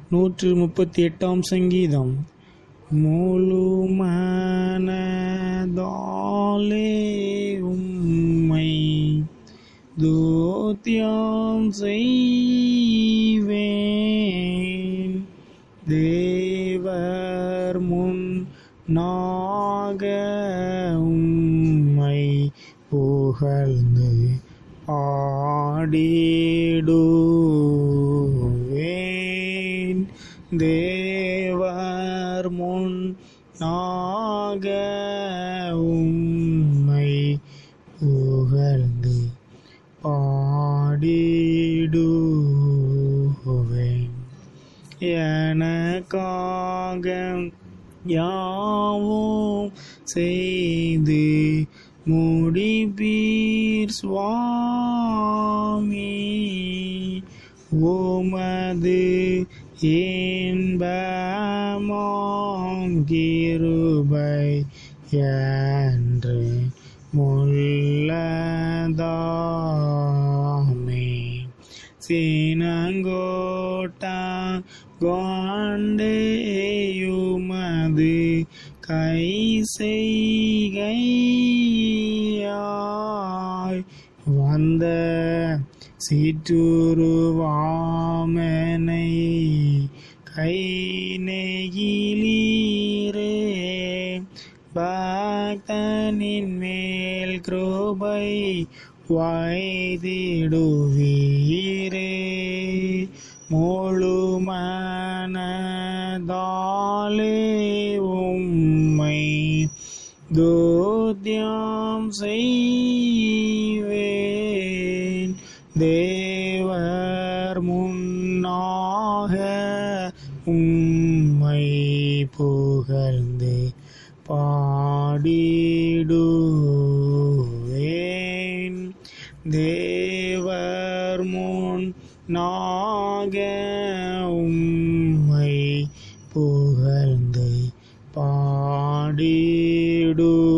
நூற்று முப்பத்தி எட்டாம் சங்கீதம் முழு மனதாலே உம்மை தோத்தியம் செய்வேன் தேவர் முன் நாக உம்மை புகழ்ந்து ஆடிடுவேன் தேவர் முன் நாக உம்மை புகழ்ந்து பாடிடுவேன் எனக்காக யாவும் செய்து முடிப்பீர் சுவாமி உமது இன்பமாம் கிருபை என்று முள்ளதாமே சினங்கோட்டா கொண்டேயுமது கை செய்கையாய் வந்த சிற்றுருவாமனை கை நெகிலீரே பக்தனின் மேல் கிருபை வைத்திடுவீரே முழு மனதாலே உம்மை தோத்தியம் செய்வேன் தேவர் முன்னாக உம்மை புகழ்ந்து பாடிடுவேன் தேவர் முன் நாக உம்மை புகழ்ந்து பாடிடு